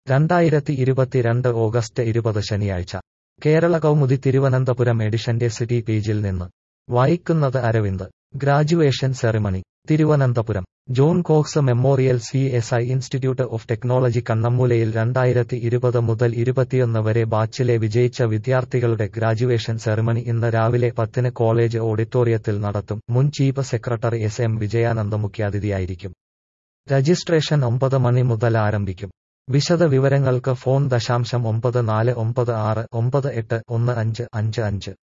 രണ്ടായിരത്തി ഇരുപത്തിരണ്ട് ഓഗസ്റ്റ് ഇരുപത് ശനിയാഴ്ച കേരള കൗമുദി തിരുവനന്തപുരം എഡിഷന്റെ സിറ്റി പേജിൽ നിന്ന് വായിക്കുന്നത് Aravind graduation ceremony Thiruvananthapuram John Cox memorial C S I institute of technology കണ്ണമ്മൂലയിൽ രണ്ടായിരത്തി ഇരുപത് മുതൽ ഇരുപത്തിയൊന്ന് വരെ ബാച്ചിലെ വിജയിച്ച വിദ്യാർത്ഥികളുടെ ഗ്രാജുവേഷൻ സെറിമണി ഇന്ന് രാവിലെ പത്തിന് കോളേജ് ഓഡിറ്റോറിയത്തിൽ നടത്തും മുൻ chief secretary S M Vijayananda മുഖ്യാതിഥിയായിരിക്കും രജിസ്ട്രേഷൻ ഒമ്പത് മണി മുതൽ ആരംഭിക്കും വിശദ വിവരങ്ങൾക്ക് ഫോൺ ദശാംശം ഒമ്പത് നാല് ഒമ്പത് ആറ് ഒമ്പത് എട്ട് ഒന്ന് അഞ്ച് അഞ്ച് അഞ്ച്